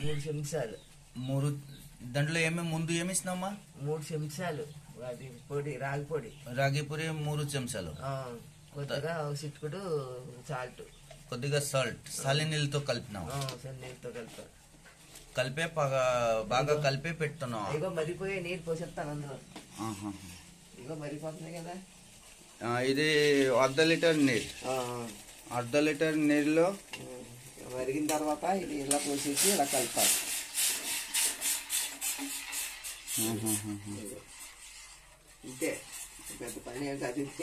మూడు చెంచాలు మూడు దాంట్లో ఏమేమి ముందు ఏమి ఇస్తున్నామా మూడు చెంచాలు అది పొడి రాగి పొడి రాగి పూరి మూడు చెంచాలు ఆ, కొద్దిగా ఒక చిట్టుకుడు సాల్ట్ కొద్దిగా సాల్ట్ సాలి నీళ్ళతో కలిపినాం నీళ్ళతో కలిపా కలిపే బాగా బాగా కలిపే పెడుతున్నాం ఇగో మరిపోయే నీళ్ళు పోసేస్తాను అందులో ఆహా. ఇగో మరిపోతున్నాయి కదా ఆ, ఇది అర్ధ లీటర్ నీళ్ళు ఆ, అర్ధ లీటర్ నీళ్ళలో ఉమ్. మరిగిన తర్వాత ఇది ఇలా పోసేసి ఇలా కలపాలి ఇగో. ఇంతే పెద్ద పని ఏం కాదు ఇది.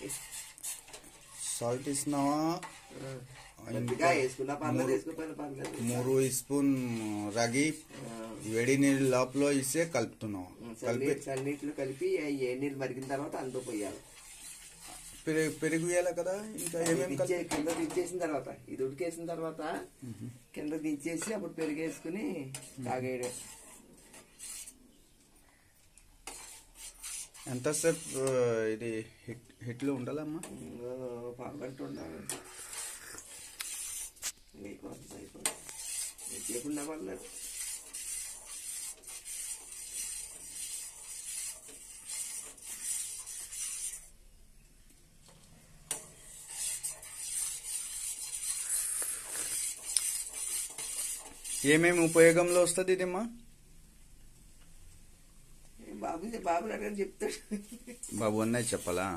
సాల్ట్ ఇస్తున్నావా ఆ, కొద్దిగా వేసుకున్నా పర్లేదు వేసుకోపోయినా పర్లేదు మూడు స్పూన్ రాగి ఆ, వేడి నీళ్ళు లోపల ఇస్తే కలుపుతున్నాం కలిపి చల్లీ- చల్లనీటిలో కలిపి ఏ నీళ్ళు మరిగిన తర్వాత అందులో పోయాలి పెరుగు పెరుగు వేయాలి కదా ఇంకా ఏమేమి దించే కలిపి కింద దించేసిన తర్వాత ఇది ఉడికేసిన తర్వాత కింద దించేసి అప్పుడు పెరిగేసుకుని తాగేయడం ఎంతసేపు ఆ, ఇది హిట్ హిట్లో ఉండాలమ్మా పాల్గొంటూ ఉండాలి అయిపోతుంది అయిపోతుంది చేయకుండా పర్లేదు ఏమేమి ఉపయోగంలో వస్తుంది ఇదమ్మా బాబు బాబు అడగని చెప్తాడు బాబు అన్నయ్య చెప్పాలా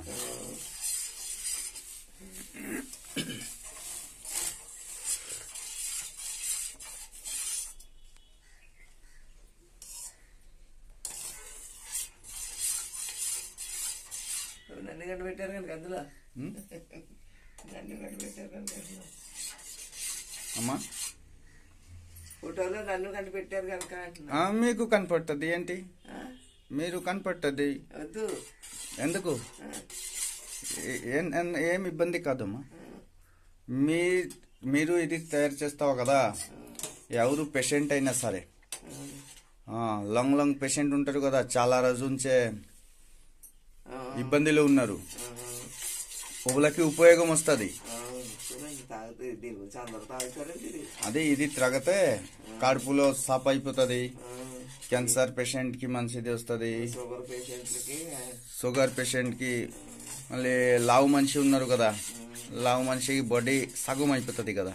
నన్ను గంట పెట్టారు కనుక అందులో ఉమ్? నన్ను గంట పెట్టారు కనుక అందులో అమ్మా ఫోటోలో నన్ను గంట పెట్టారు కనుక అంటున్నా ఆ, మీకు కనపడుతుంది ఏంటి ఆ? మీరు కనపడుతుంది వద్దు ఎందుకు ఆ, ఏ- ఏం- ఏం- ఏం ఇబ్బంది కాదమ్మా మీ మీరు ఇది తయారు చేస్తావు కదా ఎవరు పేషెంట్ అయినా సరే ఆ, లాంగ్ లాంగ్ పేషెంట్ ఉంటారు కదా చాలా రోజు నుంచే ఆ, ఇబ్బందిలో ఉన్నారు ఆ, వాళ్ళకి ఉపయోగం వస్తుంది ఆ, చూడండి తాగుతుంది దీని గురించి అందరూ తాగుతారండి ఇది అదే ఇది త్రాగితే కడుపులో సాప్ అయిపోతుంది ఆ, క్యాన్సర్ పేషెంట్ కి మంచిది వస్తుంది షుగర్ పేషెంట్లకి ఆ, షుగర్ పేషెంట్ కి మళ్ళీ లావు మనిషి ఉన్నారు కదా లావు మనిషికి బాడీ సగం అయిపోతుంది కదా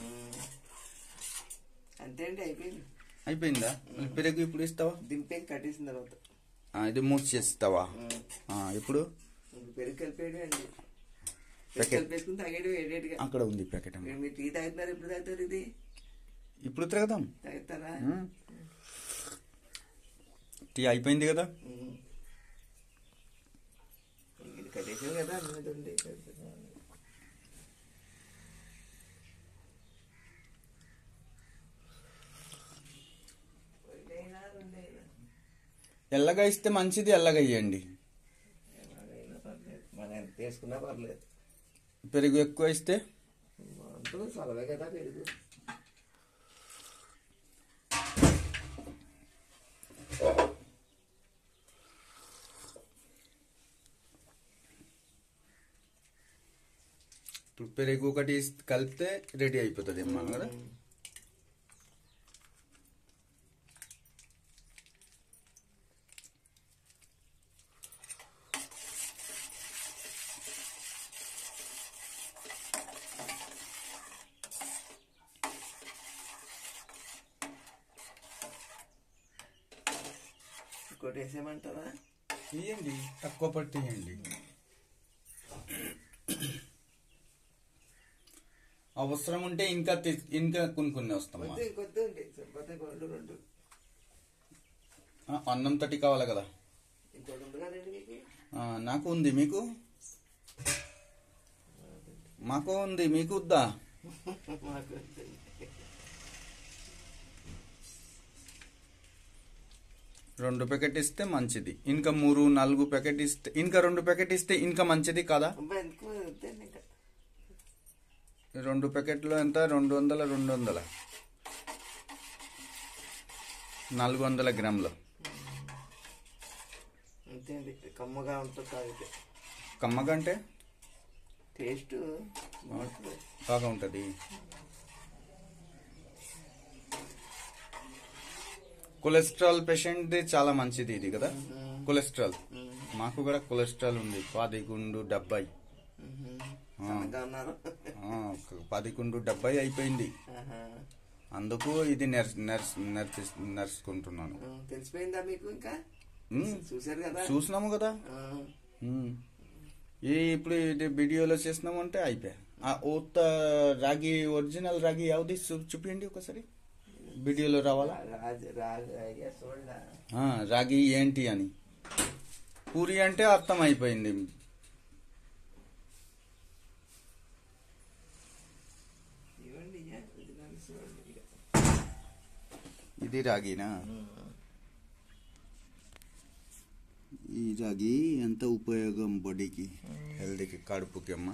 అంతే అండి అయిపోయింది అయిపోయిందా మళ్ళీ పెరుగు ఇప్పుడు ఇస్తావా దింపేసి కట్టేసిన తర్వాత ఆ, ఇది మూసి చేస్తావా ఆ, ఇప్పుడు ఇంక పెరుగు కలిపేయడం అండి పెరుగు Packet. కలిపేసుకుని తాగేయడం వేడిగా అక్కడ ఉంది ప్యాకెట్ అమ్మ. మీరు మీరు టీ తాగుతున్నారు ఎప్పుడు తాగుతారు ఇది ఇప్పుడు తిరగదాం తాగుతారా ఉమ్. టీ అయిపోయింది కదా ఉమ్. ఇది కట్టేసాం కదా అన్నది ఉంది ఒకటైనా రెండైనా ఎల్లగా ఇస్తే మంచిది ఎల్లగా ఇవ్వండి ఎలాగైనా పర్లేదు మనం ఎంత తీసుకున్నా పర్లేదు పెరుగు ఎక్కువ ఇస్తే అంతా సలవే కదా పెరుగు ఇప్పుడు పెరుగు ఒకటి ఇస్- కలిపితే రెడీ అయిపోతుంది అమ్మా కదా ఇంకోటి వేసేయమంటారా ఇవ్వండి తక్కువ పట్టి ఇవ్వండి అవసరం ఉంటే ఇంకా తీ- ఇంకా కొనుక్కుని వస్తామా కొద్ది కొద్ది ఉంది సరిపోతే రెండు రెండు ఆ, అన్నం తట్టి కావాలి కదా ఇంకోటి ఉంది కదండి మీకు ఆ, నాకు ఉంది మీకు మాకు ఉంది మీకు వద్దా మాకు వద్దు. రెండు ప్యాకెట్ ఇస్తే మంచిది ఇంకా మూడు నాలుగు ప్యాకెట్ ఇస్తే ఇంకా రెండు ప్యాకెట్ ఇస్తే ఇంకా మంచిది కదా అబ్బా ఎందుకు వద్దండి ఇంకా రెండు ప్యాకెట్లు ఎంత రెండు వందల రెండు వందల నాలుగు వందల గ్రాములు అంతే అండి కమ్మగా ఉంటుంది తాగితే కమ్మగంటే టేస్ట్ బాగా ఉంటుంది కొలెస్ట్రాల్ పేషెంట్ చాలా మంచిది ఇది కదా మ్మ్. కొలెస్ట్రాల్ మ్మ్. మాకు కూడా కొలెస్ట్రాల్ ఉంది పదిగుండు డెబ్బై మ్మ్. ఆ. సన్నగా ఉన్నారు ఆ, పదిగుండు డెబ్బై అయిపోయింది ఆహా. అందుకు ఇది నర్స్ నర్స్ నర్స్ నర్చుకుంటున్నాను ఆ, తెలిసిపోయిందా మీకు ఇంకా మ్మ్. చూశారు కదా చూసినాము కదా ఆ, మ్మ్. ఈ ఇప్పుడు ఇది వీడియోలో చేసినాము అంటే అయిపోయా ఆ ఓత రాగి ఒరిజినల్ రాగి యావది చూ- చూపించండి ఒకసారి వీడియోలో రావాలా రాజు రాజు అయ్యా చూడలా ఆ, రాగి ఏంటి అని పూరి అంటే అర్థం అయిపోయింది ఇవ్వండి ఇయ్య, original చూడండి ఇక. ఇది రాగినా ఈ రాగి ఎంత ఉపయోగం బాడీకి హెల్త్కి కడుపుకి అమ్మ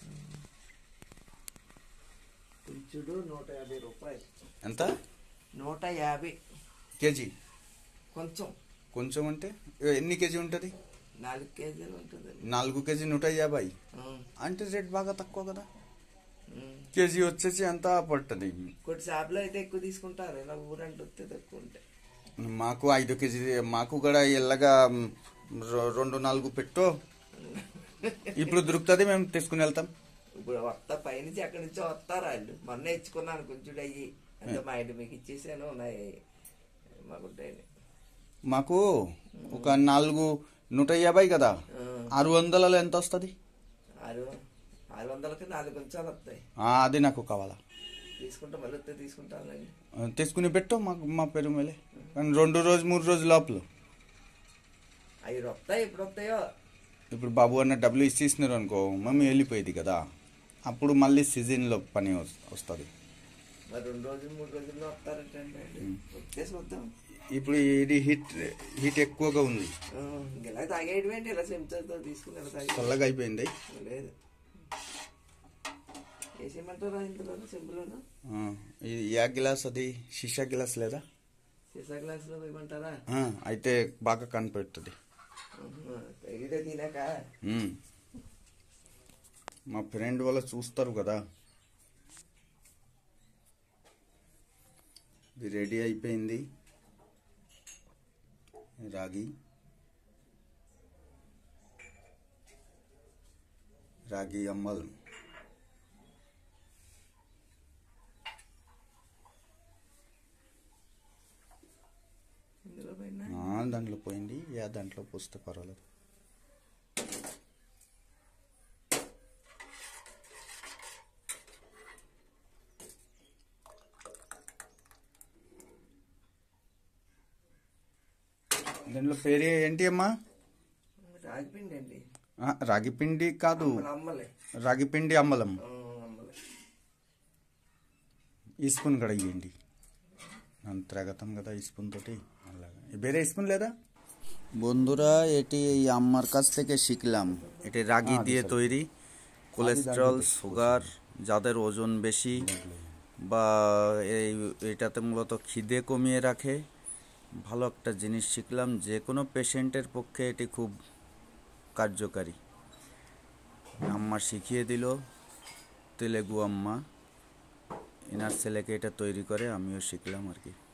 కుంచుడు నూట యాభై రూపాయలు ఎంత నూట యాభై కేజీ కొంచెం కొంచెం అంటే ఎన్ని కేజీ ఉంటుంది నాలుగు కేజీలు ఉంటుందండి నాలుగు కేజీ నూట యాభై ఆ, అంటే రేట్ బాగా తక్కువ కదా ఉమ్. కేజీ వచ్చేసి ఎంత పడుతుంది కొన్ని షాపులో అయితే ఎక్కువ తీసుకుంటారు ఇలా ఊరంటే వస్తే తక్కువ ఉంటాయి మాకు ఐదు కేజీ మాకు కూడా ఎల్లగా మ్, రొ- రెండు నాలుగు పెట్టు ఇప్పుడు దొరుకుతుంది మేము తీసుకుని వెళ్తాం ఇప్పుడు వస్తా పైనుంచి అక్కడి నుంచి వస్తారు వాళ్ళు మొన్న ఇచ్చుకున్నాను కొంచెం అయ్యి అంటే మా ఇంటి మీకు ఇచ్చేసాను ఉన్నాయి మాకుంటాయి మాకు ఒక నాలుగు నూట యాభై కదా ఆ, ఆరు వందలలో ఎంత వస్తుంది ఆరు ఆరు వందలకి నాలుగు కొంచాలు వస్తాయి అది నాకు కావాలా తీసుకుంటే మళ్ళీ వస్తే తీసుకుంటానండి ఆ, తీసుకుని పెట్టు మాకు మా పేరు మేలే కానీ రెండు రోజు మూడు రోజు లోపల అవి వస్తాయి ఎప్పుడు వస్తాయో ఇప్పుడు బాబు అన్న డబ్బులు ఇచ్చేసినారు అనుకో మమ్మీ వెళ్ళిపోయేది కదా అప్పుడు మళ్ళీ సీజన్లో పని వస్తుంది మరి రెండు రోజులు మూడు రోజుల్లో వస్తారంటే వచ్చేసి వద్దాం ఇప్పుడు ఇది హీట్ హీట్ ఎక్కువగా ఉంది ఆ, ఇలా తాగేయడమేంటి ఇలా చెంచాతో తీసుకుని ఇలా తాగే చల్లగా అయిపోయింది లేదు వేసేయమంటారా ఇందులో చెంబులోను ఆ, ఇది యా గిలాస్ అది షీషా గిలాస్ లేదా సీసా గ్లాసులో వేయమంటారా ఆ, అయితే బాగా కనిపెడుతుంది ఆహా, ఇదే తినాక మ్మ్. మా ఫ్రెండ్ వాళ్ళు చూస్తారు కదా ఇది రెడీ అయిపోయింది రాగి రాగి అమ్మల్ ఇందులో పోయినా ఆ, దాంట్లో పోయింది యా దాంట్లో పోస్తే పర్వాలేదు దాంట్లో పేరు ఏంటి అమ్మా రాగిపిండి అండి ఆ, రాగి పిండి కాదు అమ్మలు అమ్మలే రాగి పిండి అమ్మలం ఆ, అమ్మలే ఈ స్పూన్ కూడా ఇవ్వండి আমি ত্রাগাতাম కదా এই স্পুন তোটি বেড়ে স্পুন লেদা বন্ধুরা এটি এই আম্মার কাছ থেকে শিখলাম এটি রাগি দিয়ে তৈরি কোলেস্ট্রল সুগার যাদের ওজন বেশি বা এই এটাতে মূলত খিদে কমিয়ে রাখে ভালো একটা জিনিস শিখলাম যে কোনো পেশেন্টের পক্ষে এটি খুব কার্যকারী আম্মা শিখিয়ে দিল তেলেগু আম্মা এনার ছেলেকে এটা তৈরি করে আমিও শিখলাম আর কি